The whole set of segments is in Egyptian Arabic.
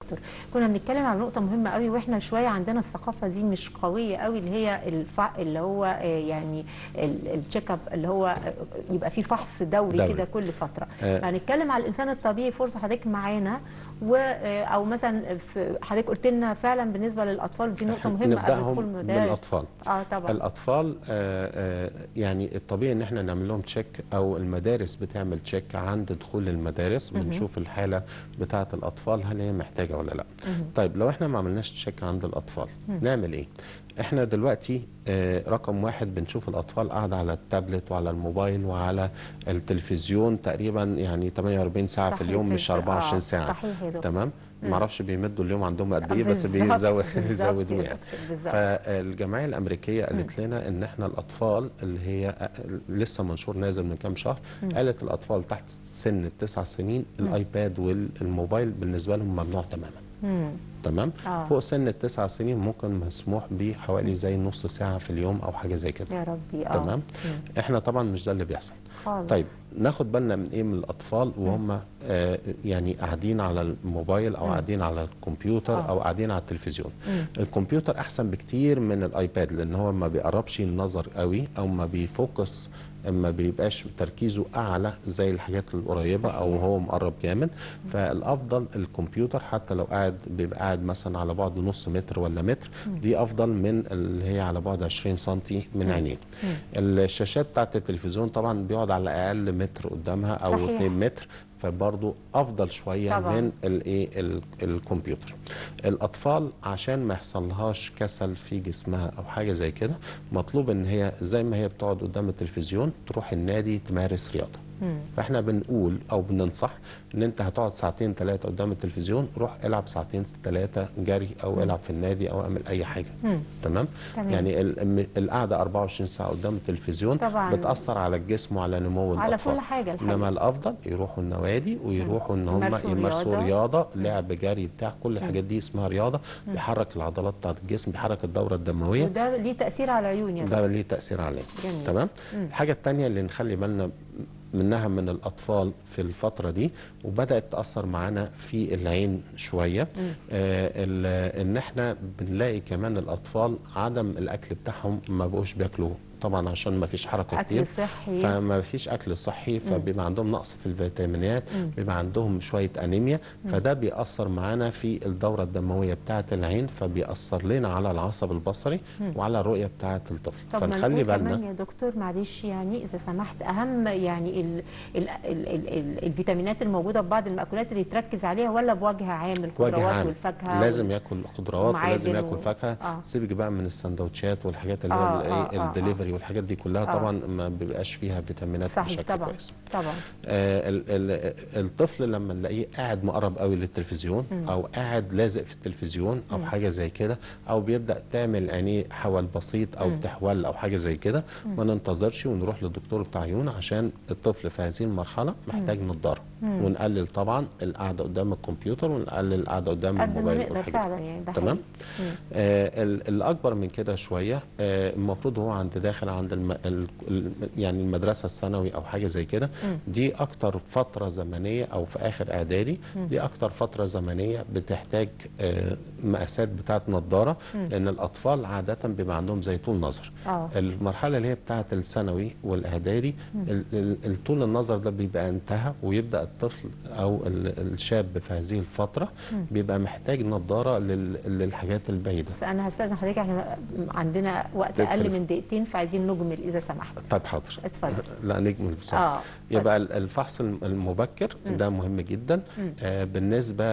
دكتور كنا بنتكلم على نقطه مهمه قوي واحنا شويه عندنا الثقافه دي مش قويه قوي اللي هي الف... اللي هو آه، يعني التشيك اب اللي هو آه، يبقى في فحص دوري, دوري. كده كل فتره آه. هنتكلم على الانسان الطبيعي فرصه حضرتك معانا و آه، او مثلا في- حضرتك قلت لنا فعلا بالنسبه للاطفال دي نقطه إحنا مهمه قبل نبداهم دخول المدارس بالاطفال اه طبعا الاطفال آه، آه، يعني الطبيعي ان احنا نعمل لهم تشيك او المدارس بتعمل تشيك عند دخول المدارس مهم. بنشوف الحاله بتاعه الاطفال هل هي محتاجه ولا لا مهم. طيب لو احنا ما عملناش تشيك عند الاطفال مم. نعمل ايه احنا دلوقتي آه، رقم واحد بنشوف الاطفال قاعده على التابلت وعلى الموبايل وعلى التلفزيون تقريبا يعني 48 ساعه في صحيح اليوم مش كده. 24 آه، ساعه صحيح يا دكتور تمام مم. معرفش بيمدوا اليوم عندهم قد ايه بس بالظبط، بيزود بالظبط بيزودوا يا يعني دكتور، بالظبط. فالجمعيه الامريكيه قالت لنا ان احنا الاطفال اللي هي لسه منشور نازل من كام شهر مم. قالت الاطفال تحت سن التسع سنين مم. الايباد والموبايل بالنسبه لهم ممنوع تماما مم. تمام آه. فوق سن التسع سنين ممكن مسموح به حوالي زي نص ساعه في اليوم او حاجه زي كده يا ربي اه تمام مم. احنا طبعا مش ده اللي بيحصل خالص طيب ناخد بالنا من ايه من الاطفال وهم آه يعني قاعدين على الموبايل او مم. قاعدين على الكمبيوتر آه. او قاعدين على التلفزيون مم. الكمبيوتر احسن بكتير من الايباد لان هو ما بيقربش النظر قوي او ما بيفوكس ما بيبقاش تركيزه اعلى زي الحاجات القريبه او صحيح. هو مقرب جامد فالافضل الكمبيوتر حتى لو قاعد بيبقى قاعد مثلا على بعد نص متر ولا متر دي افضل من اللي هي على بعد 20 سنتي من مم. عينيه مم. الشاشات بتاعت التلفزيون طبعا بيقعد على اقل متر قدامها او صحيح. 2 متر فبرضه افضل شويه طبعاً. من الايه ال- الكمبيوتر الاطفال عشان ما يحصلهاش كسل في جسمها او حاجه زي كده مطلوب ان هي زي ما هي بتقعد قدام التلفزيون تروح النادي تمارس رياضه مم. فاحنا بنقول او بننصح ان انت هتقعد ساعتين ثلاثه قدام التلفزيون روح العب ساعتين ثلاثه جري او مم. العب في النادي او اعمل اي حاجه مم. تمام تمام. يعني ال- م- القعده 24 ساعه قدام التلفزيون طبعاً. بتاثر على الجسم وعلى نمو على الاطفال كل حاجه الحقيقه انما الافضل يروحوا النوادي ويروحوا ان هم يمارسوا يمارسوا رياضة. رياضه لعب جري بتاع كل الحاجات دي اسمها رياضه بيحرك العضلات بتاعت الجسم بيحرك الدوره الدمويه وده ليه تاثير على العيون يا دكتور ده ليه تاثير عليه جميل. تمام مم. الحاجه الثانيه اللي نخلي بالنا منها من الاطفال في الفتره دي وبدات تاثر معانا في العين شويه مم. آه ال- ان احنا بنلاقي كمان الاطفال عدم الاكل بتاعهم ما بقوش بياكلوا طبعا عشان ما فيش حركه كتير اكل صحي فما فيش اكل صحي فبيبقى عندهم نقص في الفيتامينات مم. بيبقى عندهم شويه انيميا فده بيأثر معانا في الدوره الدمويه بتاعه العين فبيأثر لنا على العصب البصري مم. وعلى الرؤيه بتاعه الطفل طب ما فنخلي نقول كمان بالنا يا دكتور معلش يعني اذا سمحت اهم يعني ال ال ال ال ال الفيتامينات الموجوده في بعض المأكولات اللي تركز عليها ولا بوجه عام وجه الخضروات عام والفاكهه لازم وال- ياكل خضروات ومعادن ولازم ياكل و- فاكهه آه. سيبك بقى من السندوتشات والحاجات اللي آه، هي آه، الايه آه، الدليفري والحاجات دي كلها آه. طبعا ما بيبقاش فيها فيتامينات صحيح بشكل طبعا كويس طبعا آه، ال- ال- الطفل لما نلاقيه قاعد مقرب قوي للتلفزيون مم. او قاعد لازق في التلفزيون او مم. حاجه زي كده او بيبدا تعمل عينيه حول بسيط او مم. تحول او حاجه زي كده ما ننتظرش ونروح للدكتور بتاع عيون عشان الطفل في هذه المرحله محتاج نظاره مم. ونقلل طبعا القعده قدام الكمبيوتر ونقلل القعده قدام قد ما الموبايل نقدر والحاجات فعلا يعني ده تمام حقيقي. مم. آه ال- الاكبر من كده شويه آه المفروض هو عند داخل عند الم... ال... ال- يعني المدرسه الثانوي او حاجه زي كده مم. دي اكتر فتره زمنيه او في اخر اعدادي مم. دي اكتر فتره زمنيه بتحتاج آه مقاسات بتاعه نظاره مم. لان الاطفال عاده بيبقى عندهم زي طول نظر اه المرحله اللي هي بتاعه الثانوي والاعدادي ال- ال- ال- طول النظر ده بيبقى انتهى ويبدا الطفل او ال- الشاب في هذه الفتره مم. بيبقى محتاج نظاره لل- للحاجات البعيده بس انا هستاذن حضرتك احنا عندنا وقت اقل التليفون. من دقيقتين فعايزين نجمل اذا سمحت طيب حاضر اتفضل لا نجمل بسرعه اه يبقى ال- الفحص الم- المبكر مم. ده مهم جدا مم. آه بالنسبه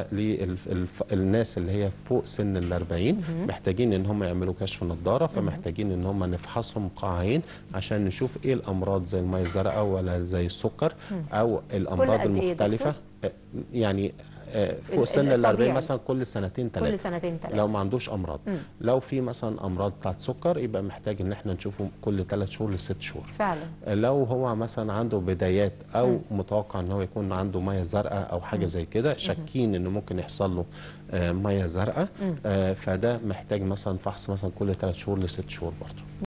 للناس اللي هي فوق سن ال 40 مهم. محتاجين ان هم يعملوا كشف نظاره فمحتاجين ان هم نفحصهم قاعين عشان نشوف ايه الامراض زي الميه الزرقاء ولا زي السكر مم. او الامراض قد إيه يا المختلفه دكتور؟ آه، يعني آه، فوق ال- سن ال 40 الطبيعي. مثلا كل سنتين كل ثلاثه سنتين ثلاثه لو ما عندوش امراض مم. لو في مثلا امراض بتاعت سكر يبقى محتاج ان احنا نشوفه كل ثلاث شهور لست شهور فعلا لو هو مثلا عنده بدايات او مم. متوقع ان هو يكون عنده ميه زرقاء او حاجه زي كده شاكين انه ممكن يحصل له آه، ميه زرقاء مم. آه، فده محتاج مثلا فحص مثلا كل ثلاث شهور لست شهور برضه